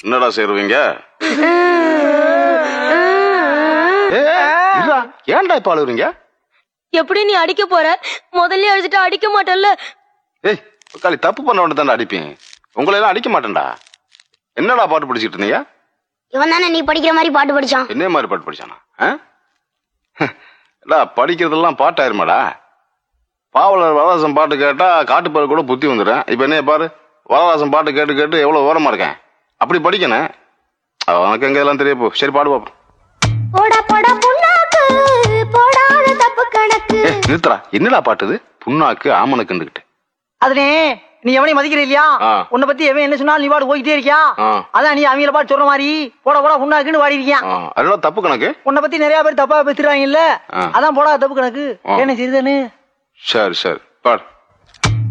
என்னடா சேருவீங்க ஏன்டா இப்ப அழுகுறீங்க எப்படி நீ அடிக்க போற முதல்ல அடிச்சுட்டு அடிக்க மாட்டல்ல ஏய் உக்காளி தப்பு பண்ண உடனே தானே அடிப்பேன் உங்களை எல்லாம் அடிக்க மாட்டேன்டா என்னடா பாட்டு படிச்சிட்டு இருந்தீங்க இவன் தானே நீ படிக்கிற மாதிரி பாட்டு படிச்சான் என்ன மாதிரி பாட்டு படிச்சானா ஆ? டா படிக்கிறதெல்லாம் பாட்டாயிருமாடா பாவலர் வரதாசன் பாட்டு கேட்டா காட்டுப்பாரு கூட புத்தி வந்துடும் இப்ப என்ன பாரு வரதாசன் பாட்டு கேட்டு கேட்டு எவ்வளவு ஓரமா இருக்கேன் அப்படி படிக்கணும் உனக்கு எங்க இதெல்லாம் தெரிய போ சரி பாடு பாப்போம் போடா போடா புண்ணாக்கு போடாத தப்பு கணக்கு ஏ நிறுத்தடா என்னடா பாட்டு இது புண்ணாக்கு ஆமனுக்குண்டுகிட்டு அதுனே நீ எவனையும் மதிக்கிற இல்லையா ஆ. உன்னை பத்தி எவன் என்ன சொன்னாலும் நீ பாடு போய்கிட்டே இருக்கியா ஆ. அதான் நீ அவங்கள பாட்டு சொல்ற மாதிரி போட போடா உண்ணாக்குன்னு வாடி இருக்கியான் ஆ, அதெல்லாம் தப்பு கணக்கு உன்னை பத்தி நிறைய பேர் தப்பா பேசுறாங்க இல்ல ஆ. அதான் போடா தப்பு கணக்கு ஆ. என்ன சிறிதனு சரி சரி பாடு